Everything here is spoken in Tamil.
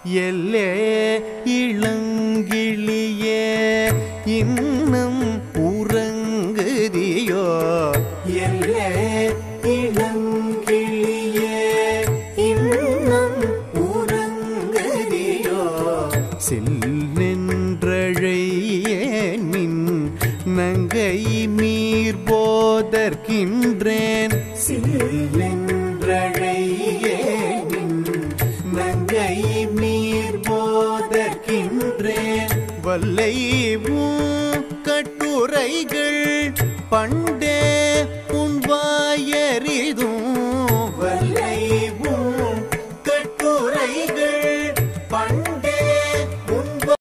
எல்லே இளங்கிளியே இன்னும் உறங்குதியோ எல்லே இளங்கிளியே இன்னும் உறங்குதியோ சில் நின்றழையேன் நின் நங்கை மீர் போதற்கின்றேன் சில் நின்றழையேன் நின் நங்கை மீர் போதற்கின்றேன் வல்லை கட்டுரைகள் பண்ண